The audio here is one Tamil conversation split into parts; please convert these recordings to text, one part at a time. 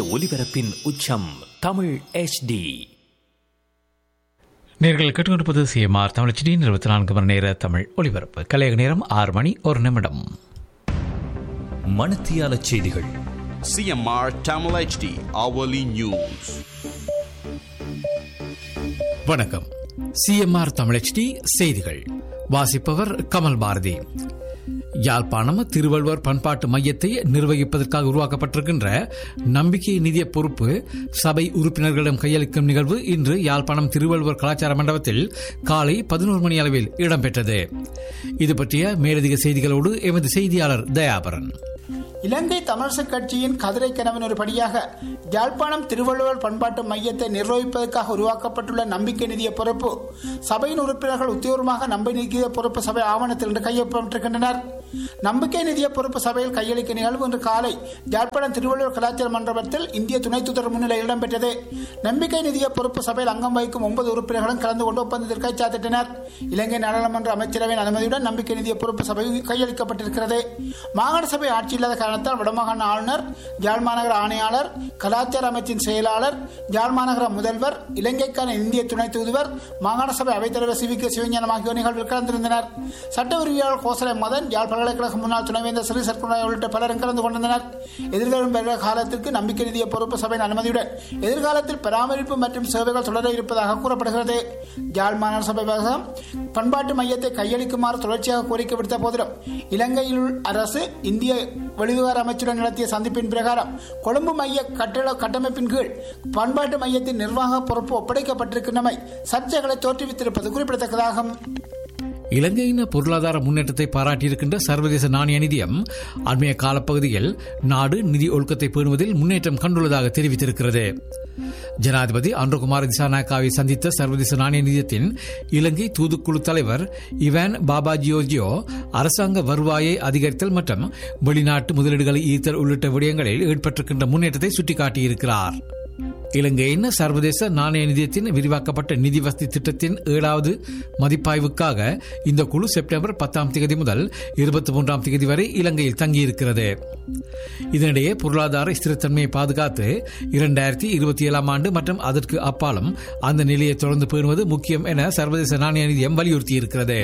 ஒலிபரப்பின் உச்சம் தமிழ் HD நேர்கள் கேட்டுக்கொண்டிருப்பது சிஎம்ஆர் தமிழ் டி இருபத்தி நான்கு மணி நேர தமிழ் ஒலிபரப்பு கலையக நேரம் ஆறு மணி ஒரு நிமிடம் மணத்தியால செய்திகள் CMR Tamil HD hourly news. வணக்கம் சிஎம்ஆர் தமிழச்டி செய்திகள் வாசிப்பவர் கமல் பாரதி யாழ்ப்பாணம் திருவள்ளுவர் பண்பாட்டு மையத்தை நிர்வகிப்பதற்காக உருவாக்கப்பட்டிருக்கின்ற நம்பிக்கை நிதிய பொறுப்பு சபை உறுப்பினர்களிடம் கையளிக்கும் நிகழ்வு இன்று யாழ்ப்பாணம் திருவள்ளுவர் கலாச்சார மண்டபத்தில் காலை பதினோரு மணி அளவில் இடம்பெற்றது இது பற்றிய மேலதிக செய்திகளோடு எமது செய்தியாளர் தயாபரன் இலங்கை தமிழரசுக் கட்சியின் கதிரை கனவின் ஒரு படியாக யாழ்ப்பாணம் திருவள்ளுவர் பண்பாட்டு மையத்தை நிர்வகிப்பதற்காக உருவாக்கப்பட்டுள்ள நம்பிக்கை நிதிய பொறுப்பு சபையின் உறுப்பினர்கள் உத்தியோகமாக நம்பிக்கை நிதிய பொறுப்பு சபை ஆவணத்தில் இன்று கையொப்பமிட்டிருக்கின்றனர் நம்பிக்கை நிதிய பொறுப்பு சபையில் கையளிக்க நிகழ்வு இன்று காலை யாழ்ப்பாணம் திருவள்ளுவர் கலாச்சார மண்டபத்தில் இந்திய துணை தூதர் முன்னிலையில் இடம்பெற்றது நம்பிக்கை நிதிய பொறுப்பு சபையில் அங்கம் வகிக்கும் ஒன்பது உறுப்பினர்களும் கலந்து கொண்டு ஒப்பந்தத்தில் கைச்சாத்திட்டனர் இலங்கை நாடாளுமன்ற அமைச்சரவையின் அனுமதியுடன் நம்பிக்கை நிதிய பொறுப்பு சபை கையளிக்கப்பட்டிருக்கிறது மாகாண சபை ஆட்சி இல்லாத காரணத்தால் வடமாகாண ஆளுநர் யாழ் மாநகர ஆணையாளர் கலாச்சார அமைச்சின் செயலாளர் யாழ் மாநகர முதல்வர் இலங்கைக்கான இந்திய துணை தூதுவர் மாகாண சபை அவைத்தலைவர் சி வி கே சிவஞானம் ஆகியோர் நிகழ்வில் கலந்திருந்தனர் சட்ட உரிமையாளர் கோசலை மதன் யாழ் பல்கலைக்கழக முன்னாள் துணைவேந்தர் ஸ்ரீ சர்க்குணாய் உள்ளிட்ட பலரும் கலந்து கொண்டனர் எதிர்வரும் வருட காலத்திற்கு நம்பிக்கை நிதிய பொறுப்பு சபையின் அனுமதியுடன் எதிர்காலத்தில் பராமரிப்பு மற்றும் சேவைகள் தொடர இருப்பதாக கூறப்படுகிறது யாழ் மாநகர சபை விவகாரம் பண்பாட்டு மையத்தை கையளிக்குமாறு தொடர்ச்சியாக கோரிக்கை விடுத்த போதிலும் இலங்கையில் அரசு இந்திய வெளிவிவகார அமைச்சுடன் நடத்திய சந்திப்பின் பிரகாரம் கொழும்பு மைய கட்டட கட்டமைப்பின் கீழ் பண்பாட்டு மையத்தின் நிர்வாக பொறுப்பு ஒப்படைக்கப்பட்டிருக்கின்றமை சர்ச்சைகளை தோற்றுவித்திருப்பது குறிப்பிடத்தக்கதாகும் இலங்கையின் பொருளாதார முன்னேற்றத்தை பாராட்டியிருக்கின்ற சர்வதேச நாணய நிதியம் அண்மைய காலப்பகுதியில் நாடு நிதி ஒழுக்கத்தை பேணுவதில் முன்னேற்றம் கண்டுள்ளதாக தெரிவித்திருக்கிறது ஜனாதிபதி அன்றகுமார் திசாநாயக்காவை சந்தித்த சர்வதேச நாணய நிதியத்தின் இலங்கை தூதுக்குழு தலைவர் இவான் பாபாஜியோஜியோ அரசாங்க வருவாயை அதிகரித்தல் மற்றும் வெளிநாட்டு முதலீடுகளை ஈர்த்தல் உள்ளிட்ட விடயங்களில் ஈடுபட்டிருக்கின்ற முன்னேற்றத்தை சுட்டிக்காட்டியிருக்கிறார் இலங்கையின் சர்வதேச நாணய நிதியத்தின் விரிவாக்கப்பட்ட நிதி வசதி திட்டத்தின் ஏழாவது மதிப்பாய்வுக்காக இந்த குழு செப்டம்பர் பத்தாம் தேதி முதல் இருபத்தி மூன்றாம் தேதி வரை இலங்கையில் தங்கியிருக்கிறது இதனிடையே பொருளாதார ஸ்திரத்தன்மையை பாதுகாத்து இரண்டாயிரத்தி இருபத்தி ஏழாம் ஆண்டு மற்றும் அதற்கு அப்பாலும் அந்த நிலையை தொடர்ந்து பேணுவது முக்கியம் என சர்வதேச நாணய நிதியம் வலியுறுத்தியிருக்கிறது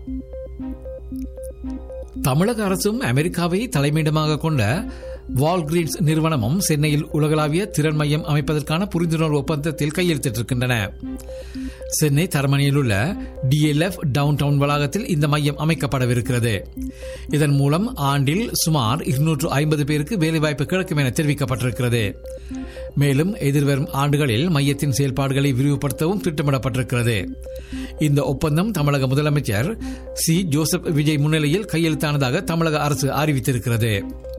தமிழக அரசும் அமெரிக்காவை தலைமையிடமாக கொண்ட வால்கிரீன்ஸ் நிறுவனமும் சென்னையில் உலகளாவிய திறன் மையம் அமைப்பதற்கான புரிந்துணர்வு ஒப்பந்தத்தில் கையெழுத்திட்டிருக்கின்றன சென்னை தரமணியில் உள்ள டிஎல்எஃப் டவுன் டவுன் வளாகத்தில் இந்த மையம் அமைக்கப்படவிருக்கிறது இதன் மூலம் ஆண்டில் சுமார் இருநூற்று ஐம்பது பேருக்கு வேலைவாய்ப்பு கிடைக்கும் என தெரிவிக்கப்பட்டிருக்கிறது மேலும் எதிர்வரும் ஆண்டுகளில் மையத்தின் செயல்பாடுகளை விரிவுபடுத்தவும் திட்டமிடப்பட்டிருக்கிறது இந்த ஒப்பந்தம் தமிழக முதலமைச்சர் சி ஜோசப் விஜய் முன்னிலையில் கையெழுத்தானதாக தமிழக அரசு அறிவித்திருக்கிறது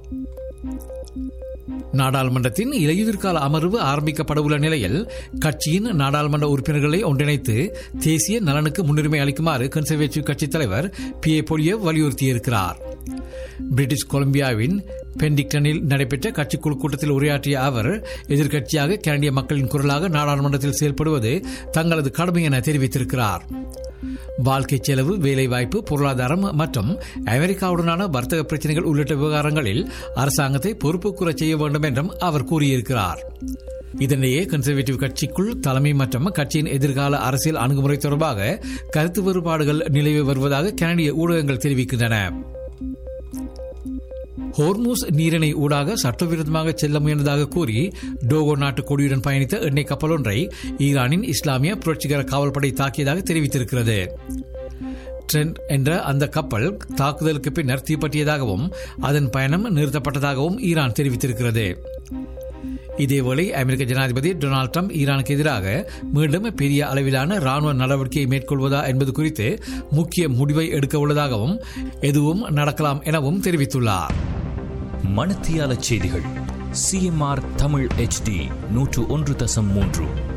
நாடாளுமன்றத்தின் இலையுதிர்கால அமர்வு ஆரம்பிக்கப்படவுள்ள நிலையில் கட்சியின் நாடாளுமன்ற உறுப்பினர்களை ஒன்றிணைத்து தேசிய நலனுக்கு முன்னுரிமை அளிக்குமாறு கன்சர்வேட்டிவ் கட்சித் தலைவர் பி ஏ பொலியவ் வலியுறுத்தியிருக்கிறார் பிரிட்டிஷ் கொலம்பியாவின் பெண்டிக்டனில் நடைபெற்ற கட்சிக்குழு கூட்டத்தில் உரையாற்றிய அவர் எதிர்க்கட்சியாக கனடிய மக்களின் குரலாக நாடாளுமன்றத்தில் செயல்படுவது தங்களது கடமை என தெரிவித்திருக்கிறார் வாழ்க்கை செலவு வேலைவாய்ப்பு பொருளாதாரம் மற்றும் அமெரிக்காவுடனான வர்த்தக பிரச்சனைகள் உள்ளிட்ட விவகாரங்களில் அரசாங்கத்தை பொறுப்புக்கூற செய்ய வேண்டும் என்றும் அவர் கூறியிருக்கிறார் இதனிடையே கன்சர்வேட்டிவ் கட்சிக்குள் தலைமை மற்றும் கட்சியின் எதிர்கால அரசியல் அணுகுமுறை தொடர்பாக கருத்து வேறுபாடுகள் நிலவி வருவதாக கனடிய ஊடகங்கள் தெரிவிக்கின்றன ஹோர்மூஸ் நீரிணை ஊடாக சட்டவிரோதமாக செல்ல முயன்றதாக கூறி டோகோ நாட்டு கொடியுடன் பயணித்த எண்ணெய் கப்பல் ஒன்றை ஈரானின் இஸ்லாமிய புரட்சிகர காவல்படை தாக்கியதாக தெரிவித்திருக்கிறது ட்ரெண்ட் என்ற அந்த கப்பல் தாக்குதலுக்கு பின்னர் தீப்பற்றியதாகவும் அதன் பயணம் நிறுத்தப்பட்டதாகவும் ஈரான் தெரிவித்திருக்கிறது இதேவேளை அமெரிக்க ஜனாதிபதி டொனால்டு ட்ரம்ப் ஈரானுக்கு எதிராக மீண்டும் பெரிய அளவிலான ராணுவ நடவடிக்கையை மேற்கொள்வதா என்பது குறித்து முக்கிய முடிவை எடுக்க உள்ளதாகவும் எதுவும் நடக்கலாம் எனவும் தெரிவித்துள்ளார் மணத்தியால செய்திகள் சிஎம்ஆர் தமிழ் HD நூற்று ஒன்று தசம் மூன்று